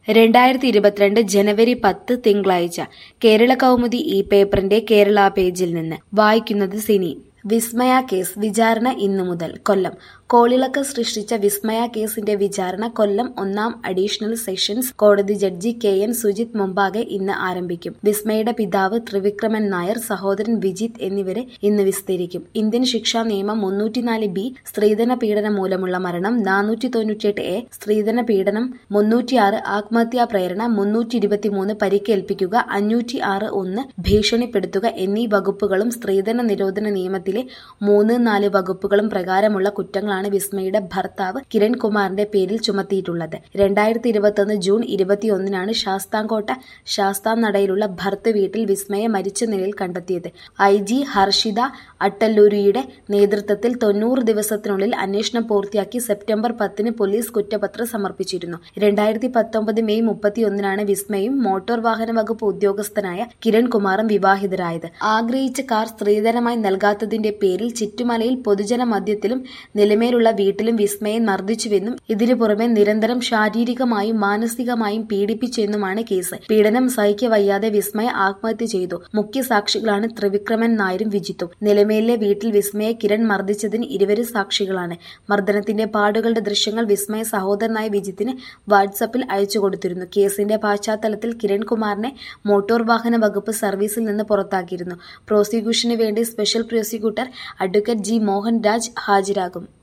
രണ്ടായിരത്തി ഇരുപത്തിരണ്ട് ജനുവരി പത്ത് തിങ്കളാഴ്ച കേരള കൗമുദി ഈ പേപ്പറിന്റെ കേരള പേജിൽ നിന്ന് വായിക്കുന്നത് സിനി വിസ്മയ കേസ് വിചാരണ ഇന്നു മുതൽ കൊല്ലം കോളിളക്കം സൃഷ്ടിച്ച വിസ്മയ കേസിന്റെ വിചാരണ കൊല്ലം ഒന്നാം അഡീഷണൽ സെഷൻസ് കോടതി ജഡ്ജി കെ എൻ സുജിത് മുമ്പാകെ ഇന്ന് ആരംഭിക്കും വിസ്മയുടെ പിതാവ് ത്രിവിക്രമൻ നായർ സഹോദരൻ വിജിത്ത് എന്നിവരെ ഇന്ന് വിസ്തരിക്കും ഇന്ത്യൻ ശിക്ഷാ നിയമം മുന്നൂറ്റിനാല് ബി സ്ത്രീധന പീഡനം മൂലമുള്ള മരണം നാനൂറ്റി തൊണ്ണൂറ്റിയെട്ട് എ സ്ത്രീധന പീഡനം മുന്നൂറ്റിയാറ് ആത്മഹത്യാ പ്രേരണ മുന്നൂറ്റി ഇരുപത്തിമൂന്ന് പരിക്കേൽപ്പിക്കുക അഞ്ഞൂറ്റി ആറ് ഒന്ന് ഭീഷണിപ്പെടുത്തുക എന്നീ വകുപ്പുകളും സ്ത്രീധന നിരോധന നിയമത്തിലെ മൂന്ന് നാല് വകുപ്പുകളും പ്രകാരമുള്ള കുറ്റങ്ങളാണ് വിസ്മയുടെ ഭർത്താവ് കിരൺ കുമാറിന്റെ പേരിൽ ചുമത്തിയിട്ടുള്ളത് രണ്ടായിരത്തി ഇരുപത്തൊന്ന് ജൂൺ ഇരുപത്തിയൊന്നിനാണ് ശാസ്താംകോട്ട ശാസ്താംനടയിലുള്ള ഭർത്ത് വീട്ടിൽ വിസ്മയെ മരിച്ച നിലയിൽ കണ്ടെത്തിയത് ഐ ജി ഹർഷിത അട്ടല്ലൂരിയുടെ നേതൃത്വത്തിൽ തൊണ്ണൂറ് ദിവസത്തിനുള്ളിൽ അന്വേഷണം പൂർത്തിയാക്കി സെപ്റ്റംബർ പത്തിന് പോലീസ് കുറ്റപത്രം സമർപ്പിച്ചിരുന്നു രണ്ടായിരത്തി പത്തൊമ്പത് മെയ് മുപ്പത്തിയൊന്നിനാണ് വിസ്മയും മോട്ടോർ വാഹന വകുപ്പ് ഉദ്യോഗസ്ഥനായ കിരൺ കുമാറും വിവാഹിതരായത് ആഗ്രഹിച്ച കാർ സ്ത്രീധനമായി നൽകാത്തതിന്റെ പേരിൽ ചിറ്റുമലയിൽ പൊതുജന മധ്യത്തിലും നിലമേലുള്ള വീട്ടിലും വിസ്മയെ മർദ്ദിച്ചുവെന്നും ഇതിനു പുറമെ നിരന്തരം ശാരീരികമായും മാനസികമായും പീഡിപ്പിച്ചെന്നുമാണ് കേസ് പീഡനം സഹിക്ക വയ്യാതെ വിസ്മയ ആത്മഹത്യ ചെയ്തു മുഖ്യ സാക്ഷികളാണ് ത്രിവിക്രമൻ നായരും വിജിത്തും നിലമേലിലെ വീട്ടിൽ വിസ്മയെ കിരൺ മർദ്ദിച്ചതിന് ഇരുവരും സാക്ഷികളാണ് മർദ്ദനത്തിന്റെ പാടുകളുടെ ദൃശ്യങ്ങൾ വിസ്മയ സഹോദരനായ വിജിത്തിന് വാട്സാപ്പിൽ അയച്ചു കൊടുത്തിരുന്നു കേസിന്റെ പശ്ചാത്തലത്തിൽ കിരൺകുമാറിനെ മോട്ടോർ വാഹന വകുപ്പ് സർവീസിൽ നിന്ന് പുറത്താക്കിയിരുന്നു പ്രോസിക്യൂഷന് വേണ്ടി special prosecutor advocate G Mohan Raj ഹാജരാകും